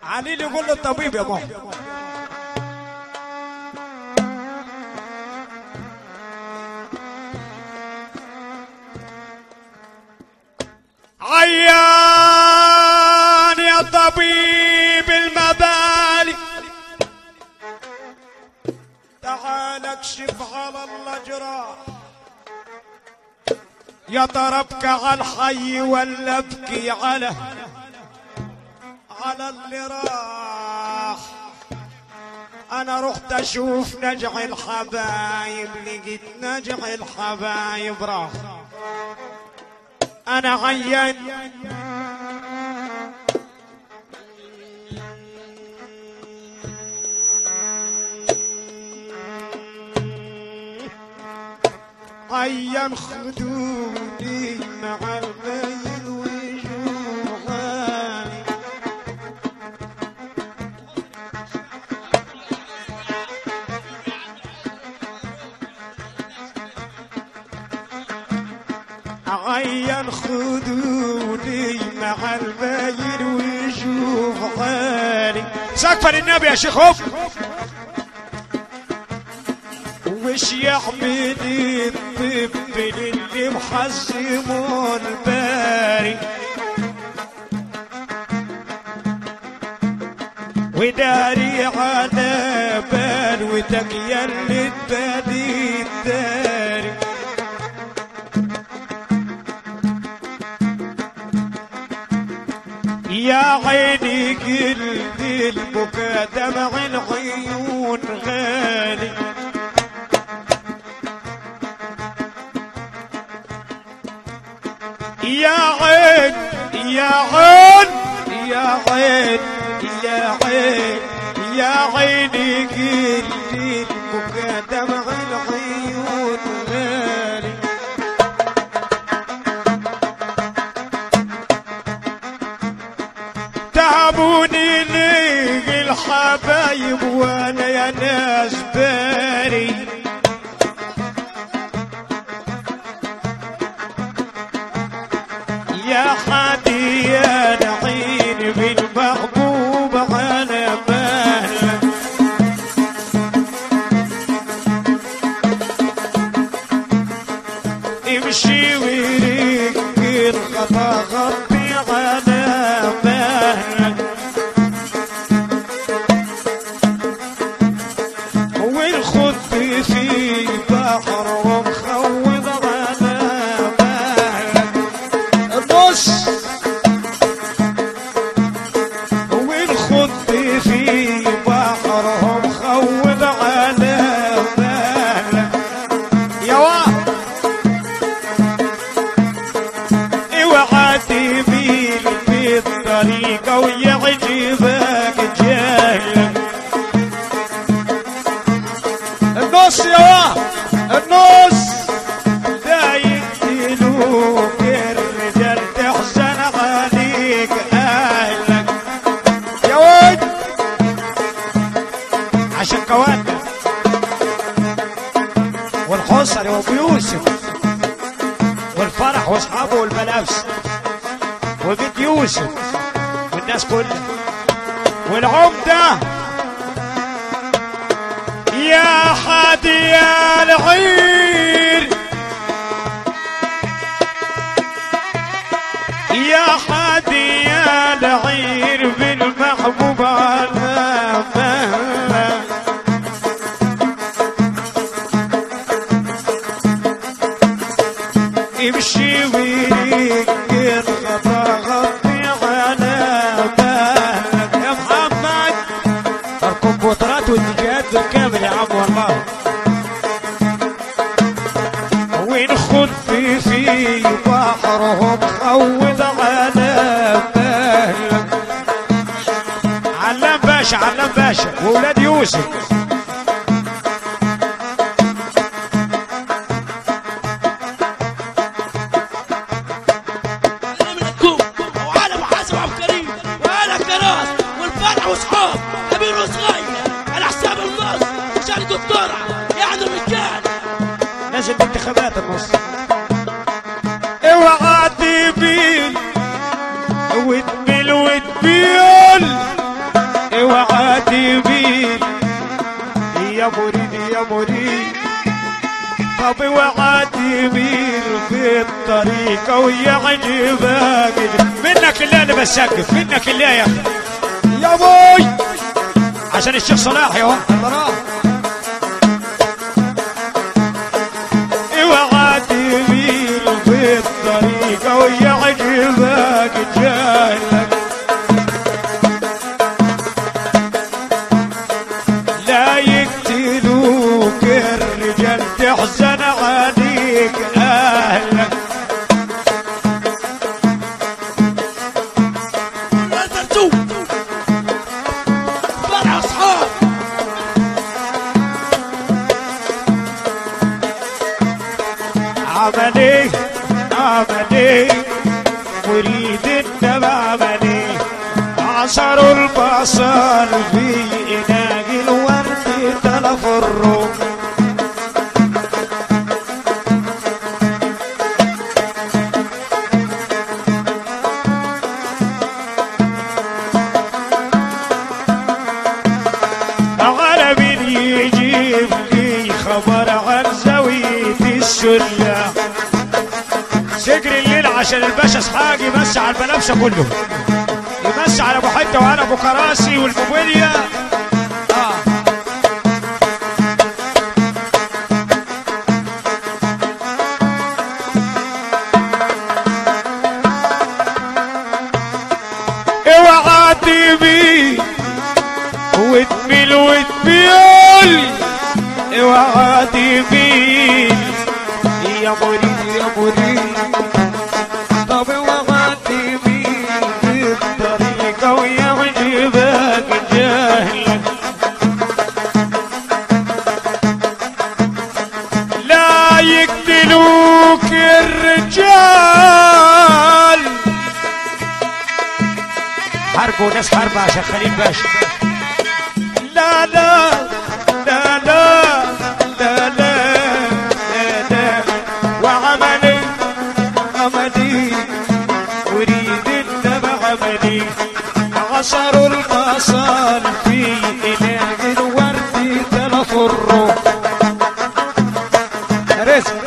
علي يقول للطبيب يا ماما عيان يا طبيب المبالي تعال اكشف على الله جراح يا ترى ابكي على الحي ولا ابكي على على اللي راح انا رحت اشوف نجع الحبايب لقيت نجع الحبايب راح انا عيان عيان خدودي مع البين وجوعاني عين خدودي مع البين ويشوف غالي سقف للنبي يا شيخ هوب وش يحمل الطب للي محزمه الباري وداري على بال وتكيل للبدي الداري يا عيني قلت البكا دمع العيون غالي يا عين يا عين يا عين يا عين يا عيني قلت البكا دمع العيون غالي تعبوني ليه الحبايب وانا يا ناس باري يا حدي يا نعين بالمحبوب على بالك امشي وريك الخطا غطي على بالك والخد في بحر ومخوض على بالك النص والخد في بحر ومخوض على بالك يا واد اوعى تميل في الطريقة ويعجبك جهلك النص يا واد النص لا يقتلوك الرجال تحزن عليك اهلك يا ود عشان كواكب والحصري وابو يوسف والفرح واصحابه والملابس وبيت يوسف والناس كلها والعمده يا حادي يا العير يا حادي يا العير بالمحبوب على فهمك امشي ويريك الخطا غطي على بالك يا محمد الكمبيوترات والديجيهات بالكامل يا عم والله ونخد في في بحرهم خوض على بالك علام باشا علام باشا واولاد يوسف منكم وعلى محاسب عبد الكريم وعلى كراس والفرح واصحاب كبير وصغير على حساب النص عشان الدكتورة يعني الرجال لازم انتخابات النص اوعى تبيل وتبيل وتبيل وعادي بيه يا مريد يا مريد طب وعادي بيه في الطريق ويعجبك منك اللي انا بسقف منك اللي يا اخي يا ابوي عشان الشيخ صلاح يا واحد وعادي بيه في الطريق ويعجبك جاهلك لا يقتلوك الرجال تحزن عليك اهلك الفرزوق فرح اصحاب عملي عملي مريد النبى عملي عصروا البصل في إناء الورد تلف الروح غرب يجيب لي خبر عن زاوية السلة سجر الليل عشان الباشا اسحاق يمسي على البلابسة كله يمسي على ابو حته وعلى ابو كراسي والموبيليا آه. اوعى تبي وتميل وتميل اوعى تميل يا مريد يا مريد طب اوعى تميل بالطريقة ويعجبك جاهلك لا يقتلوك الرجال حربوا ناس حرب عشان خليل باشا لا لا لا لا لا لا لا لا وعملي عملي اريد الدمع عملي عصروا البصل في إناء الورد تلف الروح رزق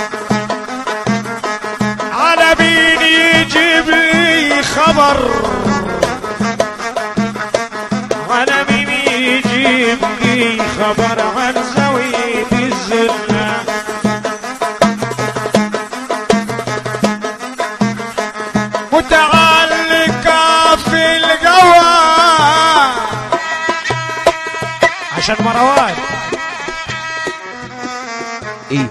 على مين يجيب لي خبر على مين يجيب لي خبر عن زاوية الزلة متعلقة في الجوى عشان مروان ايه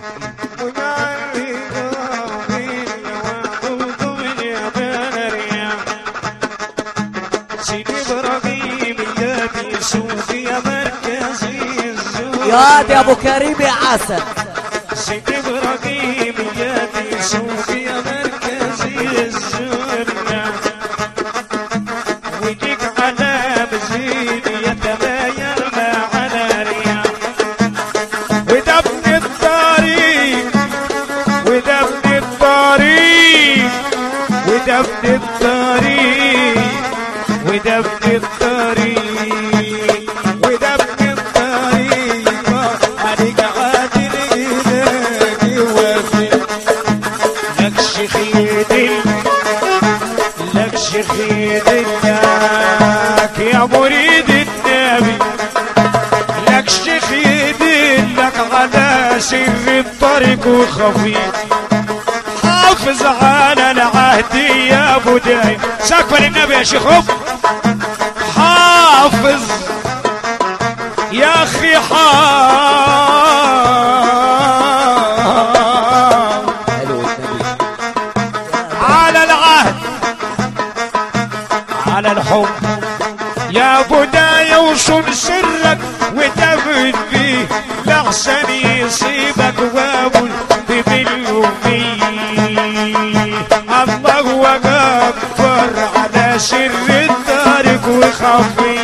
يا دي ابو كريم يا عسل سيدي ابراهيم يا دي سوق يا مركزي الزرنا ويجيك على بزين يتباين مع ناريا ودفن الطريق ودفن الطريق ودفن الطريق ودفن الطريق ودفن الطريق عليك عادل إلهي وافي لك شيخ يدل لك شيخ يدلك يا مريد النبي لك شيخ يدلك على سر الطريق وخفيف حافظ على العهد يا ابو داي سقف للنبي يا شيخ أم. حافظ يا اخي حافظ حلو النبي على العهد على الحب يا بداية وصل سرك وتبت بيه لحسن يصيبك وابل بمليومي الله اكبر على سر التارك وخفي